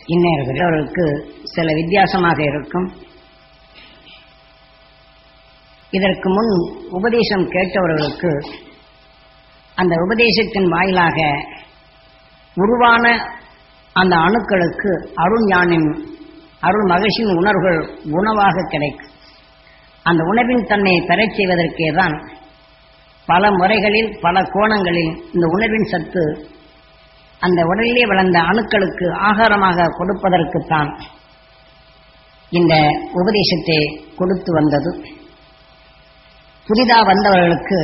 இந்நேரங்களுக்கு சில வித்தியாசமாக இருக்கும் இதற்கு முன் உபதேசம் கேட்டவர்களுக்கு அந்த உபதேசத்தின் வாயிலாக உருவான அந்த அணுக்களுக்கு அருள் ஞானின் அருள் மகிழ்ச்சியின் உணர்வுகள் உணவாக கிடைக்கும் அந்த உணர்வின் தன்மையை பெறச் செய்வதற்கே தான் பல முறைகளில் பல கோணங்களில் இந்த உணர்வின் சத்து அந்த உடலிலே வளர்ந்த அணுக்களுக்கு ஆகாரமாக கொடுப்பதற்குத்தான் இந்த உபதேசத்தை கொடுத்து வந்தது புதிதாக வந்தவர்களுக்கு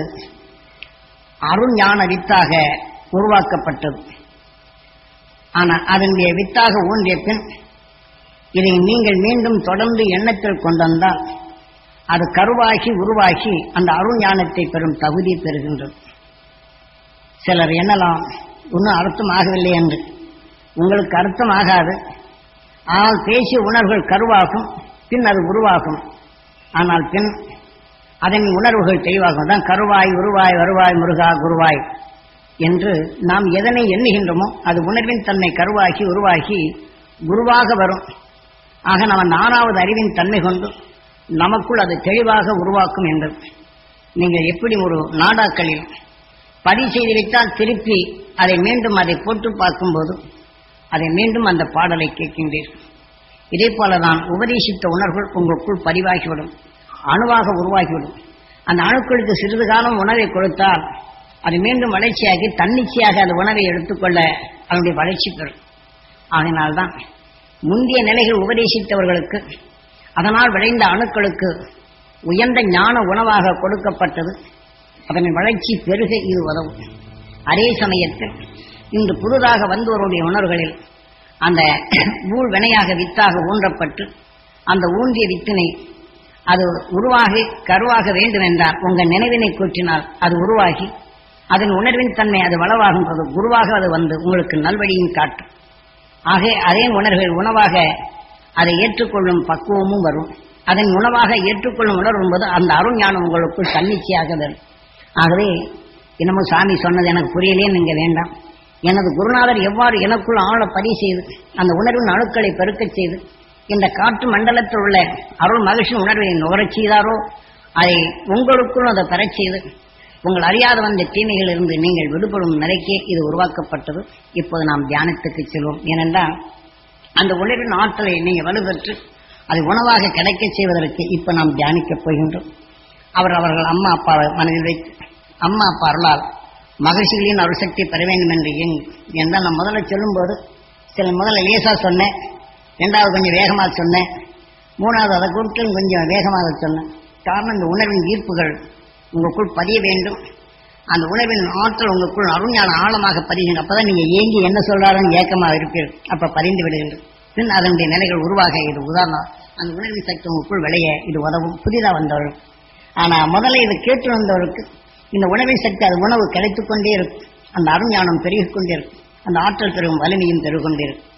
அருள் ஞான வித்தாக உருவாக்கப்பட்டது ஆனால் அதனுடைய வித்தாக ஊன்றிய பின் இதை நீங்கள் மீண்டும் தொடர்ந்து எண்ணத்தில் கொண்டு வந்தால் அது கருவாகி உருவாகி அந்த அருள் ஞானத்தை பெறும் தகுதி பெறுகின்றது சிலர் எண்ணலாம் இன்னும் அர்த்தம் ஆகவில்லை என்று உங்களுக்கு அர்த்தம் ஆகாது ஆனால் பேசிய உணர்வுகள் கருவாகும் பின் அது உருவாகும் ஆனால் பின் அதன் உணர்வுகள் தெளிவாகும் தான் கருவாய் உருவாய் வருவாய் முருகா குருவாய் என்று நாம் எதனை எண்ணுகின்றோமோ அது உணர்வின் தன்மை கருவாகி உருவாகி குருவாக வரும் ஆக நம்ம நானாவது அறிவின் தன்மை கொண்டு நமக்குள் அது தெளிவாக உருவாக்கும் என்றது நீங்கள் எப்படி ஒரு நாடாக்களில் பதிவு செய்து வைத்தால் திருப்பி அதை மீண்டும் அதை போட்டு பார்க்கும்போது அதை மீண்டும் அந்த பாடலை கேட்கின்றீர்கள் இதே போலதான் உபதேசித்த உணர்வுகள் உங்களுக்குள் பதிவாகிவிடும் அணுவாக உருவாகிவிடும் அந்த அணுக்களுக்கு சிறிது காலம் உணவை கொடுத்தால் அது மீண்டும் வளர்ச்சியாகி தன்னிச்சையாக அந்த உணவை எடுத்துக்கொள்ள அதனுடைய வளர்ச்சி பெறும் அதனால்தான் முந்தைய நிலைகள் உபதேசித்தவர்களுக்கு அதனால் விளைந்த அணுக்களுக்கு உயர்ந்த ஞான உணவாக கொடுக்கப்பட்டது அதன் வளர்ச்சி பெருக இது உதவும் அதே சமயத்தில் இன்று புதிதாக வந்தவருடைய உணர்வுகளில் அந்த ஊழ் வினையாக வித்தாக ஊன்றப்பட்டு அந்த ஊன்றிய வித்தினை அது உருவாகி கருவாக வேண்டும் என்றால் உங்கள் நினைவினை கூற்றினால் அது உருவாகி அதன் உணர்வின் தன்மை அது வளவாகும் போது குருவாக அது வந்து உங்களுக்கு நல்வழியும் காட்டும் ஆக அதே உணர்வுகள் உணவாக அதை ஏற்றுக்கொள்ளும் பக்குவமும் வரும் அதன் உணவாக ஏற்றுக்கொள்ளும் உணர்வும் போது அந்த அருள் ஞானம் உங்களுக்குள் தன்னிச்சையாக வரும் ஆகவே இன்னமும் சாமி சொன்னது எனக்கு புரியலே நீங்க வேண்டாம் எனது குருநாதர் எவ்வாறு எனக்குள் ஆழ பதிவு செய்து அந்த உணர்வின் அணுக்களை பெருக்கச் செய்து இந்த காற்று மண்டலத்தில் உள்ள அருள் மகிழ்ச்சி உணர்வை நுகரச் செய்தாரோ அதை உங்களுக்குள் அதை பெறச் செய்து உங்கள் அறியாத வந்த தீமைகளிலிருந்து நீங்கள் விடுபடும் நிலைக்கே இது உருவாக்கப்பட்டது இப்போது நாம் தியானத்துக்கு செல்வோம் ஏனென்றால் அந்த உணர்வின் ஆற்றலை நீங்கள் வலுப்பெற்று அதை உணவாக கிடைக்கச் செய்வதற்கு இப்ப நாம் தியானிக்கப் போகின்றோம் அவர் அவர்கள் அம்மா அப்பாவை மனதில் வைத்து அம்மா அப்பா அருளால் மகிழ்ச்சிகளின் அருள் சக்தி பெற வேண்டும் என்று எங் என்றால் நான் முதல்ல சொல்லும்போது சில முதல்ல லேசா சொன்னேன் ரெண்டாவது கொஞ்சம் வேகமாக சொன்னேன் மூணாவது அதை குறித்து கொஞ்சம் வேகமாக சொன்னேன் காரணம் இந்த உணர்வின் ஈர்ப்புகள் உங்களுக்குள் பதிய வேண்டும் அந்த உணர்வின் ஆற்றல் உங்களுக்குள் அருஞான ஆழமாக பதியுங்க அப்பதான் நீங்க ஏங்கி என்ன சொல்றாருன்னு ஏக்கமாக இருப்பீர்கள் அப்ப பதிந்து விடுகின்றது பின் அதனுடைய நிலைகள் உருவாக இது உதாரணம் அந்த உணர்வின் சக்தி உங்களுக்குள் விளைய இது உதவும் புதிதா வந்தவர்கள் ஆனா முதல்ல இது கேட்டு வந்தவருக்கு இந்த உணவின் சக்தி அது உணவு கிடைத்துக் கொண்டே இருக்கும் அந்த அருஞானம் பெருகிக் கொண்டே இருக்கும் அந்த ஆற்றல் பெருகும் வலிமையும் பெருகொண்டே இருக்கும்